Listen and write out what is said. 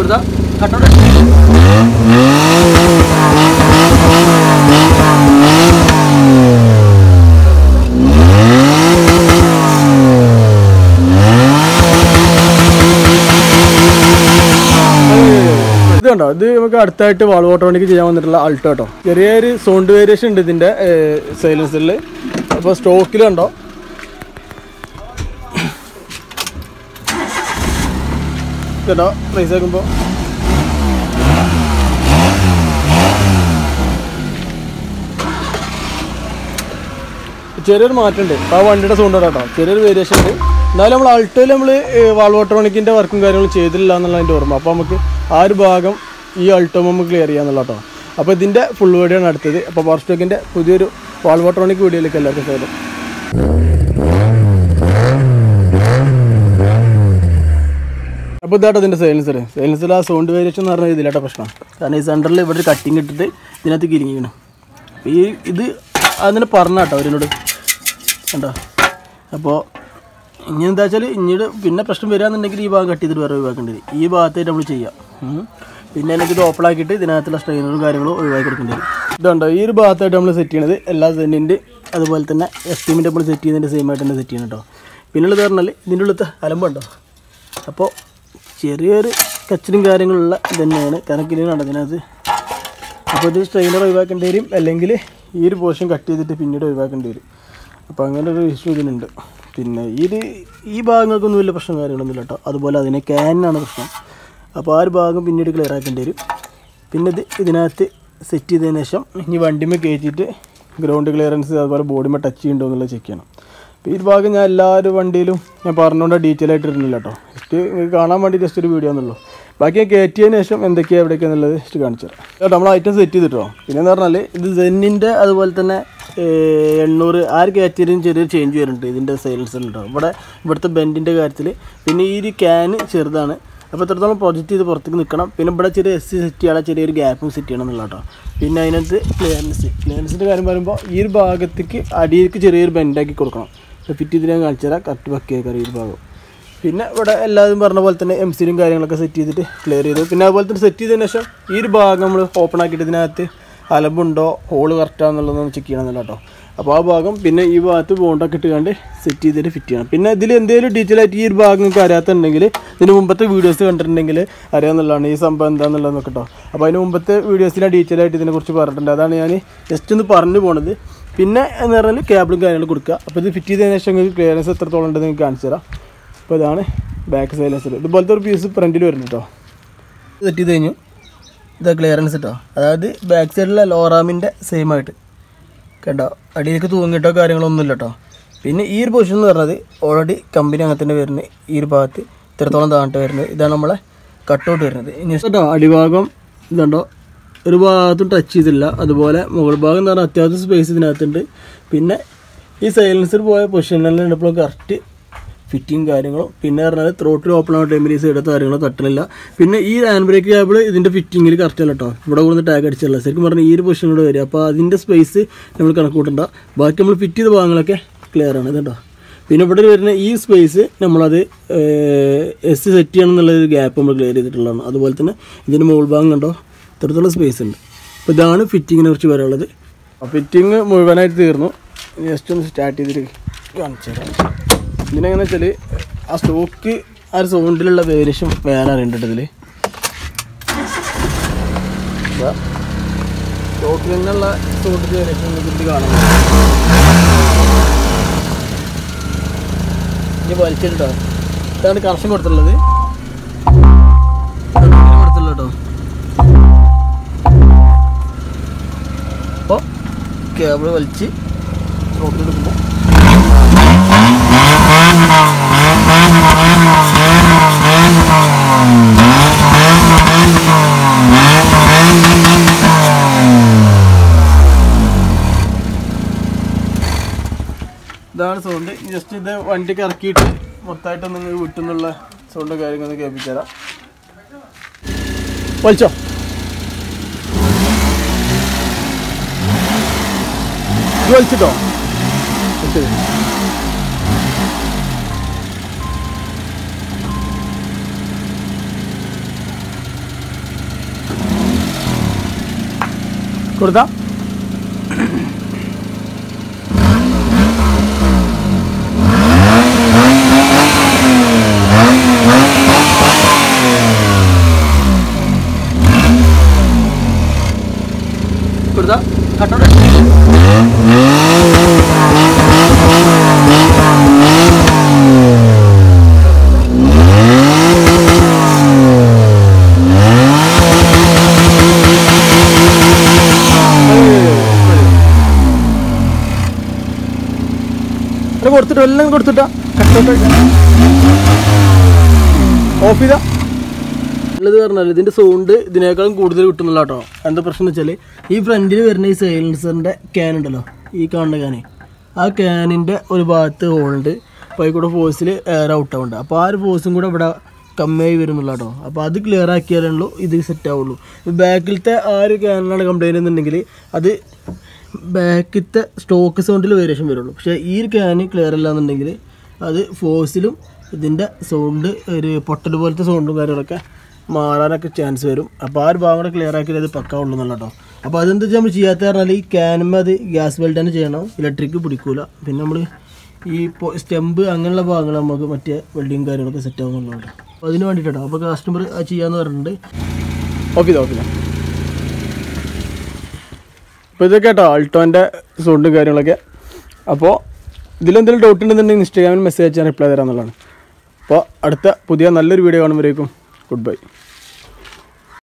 കൊടുത്താൽ കട്ടോടെ ഇത് കണ്ടോ ഇത് നമുക്ക് അടുത്തായിട്ട് വാൾ ഓട്ടോണിക്ക് ചെയ്യാൻ വന്നിട്ടുള്ള അൾട്ടോ കേട്ടോ ചെറിയൊരു സൗണ്ട് വേരിയേഷൻ ഉണ്ട് ഇതിന്റെ സൈലൻസറിൽ അപ്പോൾ സ്റ്റോക്കിൽ കണ്ടോ കേട്ടോ പ്രൈസ് ആക്കുമ്പോൾ ചെറിയൊരു മാറ്റമുണ്ട് ആ വണ്ടിയുടെ സൗണ്ട് കേട്ടോ ചെറിയൊരു വേരിയേഷൻ ഉണ്ട് എന്നാലും നമ്മൾ അൾട്ടോയിൽ നമ്മൾ വാൾവോട്രോണിക്കിൻ്റെ വർക്കും കാര്യങ്ങളും ചെയ്തില്ല എന്നുള്ള എൻ്റെ ഓർമ്മ അപ്പോൾ നമുക്ക് ആ ഒരു ഭാഗം ഈ അൾട്ടോ നമുക്ക് ക്ലിയർ ചെയ്യാന്നുള്ള കേട്ടോ അപ്പോൾ ഇതിൻ്റെ ഫുൾ വീഡിയോ ആണ് അടുത്തത് അപ്പോൾ പവർ സ്റ്റോക്കിൻ്റെ പുതിയൊരു വാൾവോട്രോണിക് വീഡിയോയിലേക്ക് എല്ലാവർക്കും സ്വാഗതം അപ്പോൾ ഇതാട്ടോ ഇതിൻ്റെ സൈലൻസർ സൈലൻസർ ആ സൗണ്ട് വേരിയേഷൻ എന്ന് പറഞ്ഞാൽ ഇതിലാട്ടോ പ്രശ്നം കാരണം ഈ സെൻറ്ററിൽ ഇവിടെ ഒരു കട്ടിങ് ഇട്ടിട്ട് ഇതിനകത്ത് കിരിങ്ങിക്കണം ഈ ഇത് അതിനെ പറഞ്ഞാട്ടോ അവരിനോട് കണ്ടോ അപ്പോൾ ഇനി എന്താ വെച്ചാൽ ഇനിയുടെ പിന്നെ പ്രശ്നം വരികയാണെന്നുണ്ടെങ്കിൽ ഈ ഭാഗം കട്ട് ചെയ്തിട്ട് വേറെ ഒഴിവാക്കേണ്ടി വരും ഈ ഭാഗത്തായിട്ട് നമ്മൾ ചെയ്യാം ഉം. പിന്നെ എനിക്ക് ഇത് ഓപ്പൺ ആക്കിയിട്ട് ഇതിനകത്തുള്ള സ്ട്രെയിനറും കാര്യങ്ങളും ഒഴിവാക്കി കൊടുക്കേണ്ടി വരും ഇതുണ്ടോ ഈ ഒരു ഭാഗത്തായിട്ട് നമ്മൾ സെറ്റ് ചെയ്യണത് എല്ലാ സെൻറ്റിൻ്റെ അതുപോലെ തന്നെ എസ്റ്റിമിൻ്റെ നമ്മൾ സെറ്റ് ചെയ്യുന്നതിൻ്റെ സെയിം ആയിട്ട് തന്നെ സെറ്റ് ചെയ്യണം കേട്ടോ പിന്നുള്ളത് പറഞ്ഞാൽ ഇതിൻ്റെ ഉള്ളത്തെ അലമ്പുണ്ടോ അപ്പോൾ ചെറിയൊരു കച്ചിലും കാര്യങ്ങളുള്ള ഇത് തന്നെയാണ് കണക്കിന് നടന്നതിനകത്ത് അപ്പോൾ ഇത് സ്ട്രെയിനർ ഒഴിവാക്കേണ്ടി വരും അല്ലെങ്കിൽ ഈ ഒരു പോർഷൻ കട്ട് ചെയ്തിട്ട് പിന്നീട് ഒഴിവാക്കേണ്ടി വരും അപ്പോൾ അങ്ങനെ ഒരു ഇഷ്യൂ ഇതിനുണ്ട് പിന്നെ ഈ ഒരു ഈ ഭാഗങ്ങൾക്കൊന്നും വലിയ പ്രശ്നം കാര്യങ്ങളൊന്നുമില്ല കേട്ടോ അതുപോലെ അതിനെ ക്യാനാണ് പ്രശ്നം അപ്പോൾ ആ ഒരു ഭാഗം പിന്നീട് ക്ലിയർ ആക്കേണ്ടി വരും പിന്നെ ഇത് ഇതിനകത്ത് സെറ്റ് ചെയ്തതിന് ശേഷം ഇനി വണ്ടിമേ കയറ്റിയിട്ട് ഗ്രൗണ്ട് ക്ലിയറൻസ് അതുപോലെ ബോഡിമേ ടച്ച് ചെയ്യുന്നുണ്ടോ എന്നുള്ളത് ചെക്ക് ചെയ്യണം അപ്പോൾ ഈ ഒരു ഭാഗം ഞാൻ എല്ലാവരും വണ്ടിയിലും ഞാൻ പറഞ്ഞുകൊണ്ട് ഡീറ്റെയിൽ ആയിട്ട് ഇരുന്നില്ല കേട്ടോ ജസ്റ്റ് നിങ്ങൾക്ക് കാണാൻ വേണ്ടി ജസ്റ്റ് ഒരു വീഡിയോ എന്നുള്ളൂ ബാക്കി ഞാൻ കയറ്റിയതിന് ശേഷം എന്തൊക്കെയാണ് എവിടെയൊക്കെയാണെന്നുള്ളത് ജസ്റ്റ് കാണിച്ചു തരാം കേട്ടോ നമ്മൾ ഐറ്റം സെറ്റ് ചെയ്തിട്ടോ പിന്നെ എന്ന് പറഞ്ഞാൽ ഇത് സെന്നിൻ്റെ അതുപോലെ തന്നെ ഏഹ്, എണ്ണൂറ് ആ ഒരു കാറ്റഗറിയും ചെറിയൊരു ചേഞ്ച് വരുന്നുണ്ട് ഇതിൻ്റെ സെയിൽസിലുണ്ടോ ഇവിടെ ഇവിടുത്തെ ബെൻഡിൻ്റെ കാര്യത്തിൽ പിന്നെ ഈ ഒരു ക്യാന് ചെറുതാണ് അപ്പോൾ എത്രത്തോളം പ്രൊജക്റ്റ് ചെയ്ത് പുറത്തേക്ക് നിൽക്കണം പിന്നെ ഇവിടെ ചെറിയ എസ് സി സെറ്റ് ചെയ്യാനുള്ള ചെറിയൊരു ഗ്യാപ്പും സെറ്റ് ചെയ്യണം എന്നുള്ള കേട്ടോ പിന്നെ അതിനകത്ത് ക്ലിയറൻസ് ക്ലിയറൻസിൻ്റെ കാര്യം പറയുമ്പോൾ ഈ ഒരു ഭാഗത്തേക്ക് അടിയിലേക്ക് ചെറിയൊരു ബെൻഡാക്കി കൊടുക്കണം ഫിറ്റ് ചെയ്ത് ഞാൻ കാണിച്ചു തരാം കറക്റ്റ് പക്കിയാക്കാം ഈ ഒരു ഭാഗം പിന്നെ ഇവിടെ എല്ലാവരും പറഞ്ഞ പോലെ തന്നെ എം സിലും കാര്യങ്ങളൊക്കെ സെറ്റ് ചെയ്തിട്ട് ക്ലിയർ ചെയ്തു പിന്നെ അതുപോലെ തന്നെ സെറ്റ് ചെയ്തതിന് ശേഷം ഈ ഒരു ഭാഗം നമ്മൾ ഓപ്പൺ ആക്കിയിട്ട് ഇതിനകത്ത് അലമ്പുണ്ടോ ഹോള് കറക്റ്റാണെന്നുള്ളതൊന്ന് ചെക്ക് ചെയ്യണമെന്നല്ല കേട്ടോ അപ്പോൾ ആ ഭാഗം പിന്നെ ഈ ഭാഗത്ത് ബോണ്ടൊക്കെ ഇട്ടുകൊണ്ട് സെറ്റ് ചെയ്തിട്ട് ഫിറ്റ് ചെയ്യണം പിന്നെ ഇതിൽ എന്തെങ്കിലും ഡീറ്റെയിൽ ആയിട്ട് ഈ ഒരു ഭാഗം നിങ്ങൾക്ക് അറിയാത്തുണ്ടെങ്കിൽ ഇതിന് മുമ്പത്തെ വീഡിയോസ് കണ്ടിട്ടുണ്ടെങ്കിൽ അറിയാമെന്നുള്ളതാണ് ഈ സംഭവം എന്താണെന്നുള്ളതെന്നൊക്കെ കേട്ടോ അപ്പോൾ അതിന് മുമ്പത്തെ വീഡിയോസിലാണ് ഡീറ്റെയിൽ ആയിട്ട് ഇതിനെക്കുറിച്ച് പറഞ്ഞിട്ടുണ്ട് അതാണ് ഞാൻ ജസ്റ്റ് ഒന്ന് പറഞ്ഞു പോണത് പിന്നെ എന്ന് പറഞ്ഞാൽ കേബിളും കാര്യങ്ങളും കൊടുക്കുക അപ്പോൾ ഇത് ഫിറ്റ് ചെയ്തതിന് ശേഷം നിങ്ങൾക്ക് ക്ലിയറൻസ് എത്രത്തോളം ഉണ്ടെന്ന് നിങ്ങൾക്ക് കാണിച്ചു തരാം അപ്പോൾ ഇതാണ് ബാക്ക് സൈലൻസർ ഇതുപോലത്തെ ഒരു പീസ് ഫ്രണ്ടിൽ വരുന്നു കേട്ടോ സെറ്റ് ചെയ്ത് കഴിഞ്ഞു ഇത് ക്ലിയറൻസ് കേട്ടോ അതായത് ബാക്ക് സൈഡിലെ ലോറാമിൻ്റെ സെയിം ആയിട്ട് കേട്ടോ അടിയിലേക്ക് തൂങ്ങിയിട്ടോ കാര്യങ്ങളൊന്നുമില്ല കേട്ടോ പിന്നെ ഈ ഒരു പൊസിഷൻ എന്ന് പറഞ്ഞത് ഓൾറെഡി കമ്പനി അങ്ങനെ തന്നെ വരുന്നത് ഈ ഒരു ഭാഗത്ത് ഇത്രത്തോളം താണിട്ട് വരുന്നത് ഇതാണ് നമ്മളെ കട്ടൗട്ട് വരുന്നത് ഇനി കേട്ടോ അടിഭാഗം ഇതുണ്ടോ ഒരു ഭാഗത്തും ടച്ച് ചെയ്തില്ല അതുപോലെ മുകൾ ഭാഗം എന്ന് പറഞ്ഞാൽ അത്യാവശ്യം സ്പേസ് ഇതിനകത്തുണ്ട് പിന്നെ ഈ സൈലൻസർ പോയ പൊസിഷനിൽ ഇപ്പോൾ കറക്റ്റ് ഫിറ്റിങ് കാര്യങ്ങളും പിന്നെ പറഞ്ഞാൽ ത്രോട്ടിൽ ഓപ്പൺ ആവുന്ന ടൈമിൽ ഈ സൈഡത്തെ കാര്യങ്ങളോ തട്ടലില്ല പിന്നെ ഈ ഹാൻഡ് ബ്രേക്ക് കേബിൾ ഇതിൻ്റെ ഫിറ്റിങ്ങിൽ കറക്റ്റ് അല്ല കേട്ടോ ഇവിടെ കൊണ്ട് ടാഗ് അടിച്ചല്ല ശരിക്കും പറഞ്ഞാൽ ഈ ഒരു പൊസിഷനോട് വരിക അപ്പോൾ അതിൻ്റെ സ്പേസ് നമ്മൾ കണക്ക് കൂട്ടണ്ട ബാക്കി നമ്മൾ ഫിറ്റ് ചെയ്ത ഭാഗങ്ങളൊക്കെ ക്ലിയർ ആണ് ഇതുണ്ടോ പിന്നെ ഇവിടെ വരുന്ന ഈ സ്പേസ് നമ്മളത് എസ് സെറ്റ് ചെയ്യണം എന്നുള്ളൊരു ഗ്യാപ്പ് നമ്മൾ ക്ലിയർ ചെയ്തിട്ടുള്ളതാണ് അതുപോലെ തന്നെ ഇതിൻ്റെ മുകൾ ഭാഗം കണ്ടോ ഇത്രത്തോളം സ്പേസ് ഉണ്ട് അപ്പോൾ ഇതാണ് ഫിറ്റിങ്ങിനെ കുറിച്ച് പറയാനുള്ളത് ഫിറ്റിങ് മുഴുവനായിട്ട് തീർന്നു ജസ്റ്റ് ഒന്ന് സ്റ്റാർട്ട് ചെയ്തിട്ട് കാണിച്ചു തരാം ഇതിനെങ്ങനെ വെച്ചാൽ ആ സ്റ്റോക്ക് ആ ഒരു സൗണ്ടിലുള്ള വേരിയേഷൻ വേറെ അറിയണ്ടത് ഇതിൽ സ്റ്റോക്കിൽ നിന്നുള്ള സൗണ്ട് വേരിയേഷൻ ഇതിൽ കാണാം ഇനി വലിച്ചിട്ടോ ഇതാണ് കണക്ഷൻ കൊടുത്തിട്ടുള്ളത് ഇതാണ് കൊടുത്തിട്ടുള്ളത് കേട്ടോ അപ്പോൾ കേബിൾ വലിച്ച് സ്റ്റോക്കിലെടുക്കുമ്പോൾ ഇതാണ് സൗണ്ട് ജസ്റ്റ് ഇത് വണ്ടിക്ക് ഇറക്കിയിട്ട് മൊത്തമായിട്ട് നിങ്ങൾ വിട്ടുന്നുള്ള സൗണ്ട് കാര്യങ്ങളൊന്ന് കേൾപ്പിച്ചു തരാം വലിച്ചോ ഇത് വലിച്ചിട്ടോ ശരി കൊടുത്താ കൊടുത്താ കട്ടോടെ അത് കൊടുത്തിട്ട് എല്ലാം കൊടുത്തിട്ടാ ഓഫ് ചെയ്താ ഉള്ളത് പറഞ്ഞാൽ ഇതിന്റെ സൗണ്ട് ഇതിനേക്കാളും കൂടുതൽ കിട്ടുന്നില്ല കേട്ടോ എന്താ പ്രശ്നം എന്ന് വെച്ചാൽ ഈ ഫ്രണ്ടിൽ വരുന്ന ഈ സൈലൻസറിന്റെ ക്യാൻ ഉണ്ടല്ലോ ഈ കാണുന്ന ക്യാന് ആ ക്യാനിന്റെ ഒരു ഭാഗത്ത് ഹോളുണ്ട് അപ്പോൾ അതിൽ കൂടെ ഫോഴ്സിൽ എയർ ഔട്ട് ആവുന്നുണ്ട് അപ്പോൾ ആ ഒരു ഫോഴ്സും കൂടെ ഇവിടെ കമ്മിയായി വരുന്നില്ല കേട്ടോ അപ്പോൾ അത് ക്ലിയർ ആക്കിയാലുള്ളൂ ഇത് സെറ്റ് ആവുള്ളൂ ബാക്കിലത്തെ ആ ഒരു ക്യാനിലാണ് കംപ്ലൈൻറ്റ് എന്നുണ്ടെങ്കിൽ അത് ബാക്കിലത്തെ സ്റ്റോക്ക് സൗണ്ടിൽ വേരിയേഷൻ വരുള്ളൂ പക്ഷേ ഈ ഒരു ക്യാന് ക്ലിയർ അല്ല എന്നുണ്ടെങ്കിൽ അത് ഫോഴ്സിലും ഇതിൻ്റെ സൗണ്ട് ഒരു പൊട്ടൽ പോലത്തെ സൗണ്ടും കാര്യങ്ങളൊക്കെ മാറാനൊക്കെ ചാൻസ് വരും അപ്പോൾ ആ ഒരു ഭാഗം കൂടെ ക്ലിയർ ആക്കിയാൽ അത് പക്ക ഉള്ളൂ എന്നുള്ള കേട്ടോ അപ്പോൾ അതെന്താ വെച്ചാൽ നമ്മൾ ചെയ്യാത്ത പറഞ്ഞാൽ ഈ ക്യാനുമ്പോൾ അത് ഗ്യാസ് വെൽഡ് തന്നെ ചെയ്യണം ഇലക്ട്രിക് പിടിക്കൂല പിന്നെ നമ്മൾ ഈ സ്റ്റെമ്പ് അങ്ങനെയുള്ള ഭാഗങ്ങൾ നമുക്ക് മറ്റേ വെൽഡിങ് കാര്യങ്ങളൊക്കെ സെറ്റ് ആവുന്നുള്ളൂ അപ്പോൾ അതിന് വേണ്ടിയിട്ടോ അപ്പോൾ കസ്റ്റമർ അത് ചെയ്യാമെന്ന് പറഞ്ഞിട്ടുണ്ട് ഓക്കെ ഓക്കെ അപ്പോൾ ഇതൊക്കെ കേട്ടോ ആൾട്ടോൻ്റെ സൗണ്ടും കാര്യങ്ങളൊക്കെ അപ്പോൾ ഇതിലെന്തെങ്കിലും ഡൗട്ട് ഉണ്ടെന്നുണ്ടെങ്കിൽ ഇൻസ്റ്റാഗ്രാമിൽ മെസ്സേജ് അയച്ചാൽ റിപ്ലൈ തരാമെന്നുള്ളതാണ് അപ്പോൾ അടുത്ത പുതിയ നല്ലൊരു വീഡിയോ കാണുമ്പോഴേക്കും ഗുഡ് ബൈ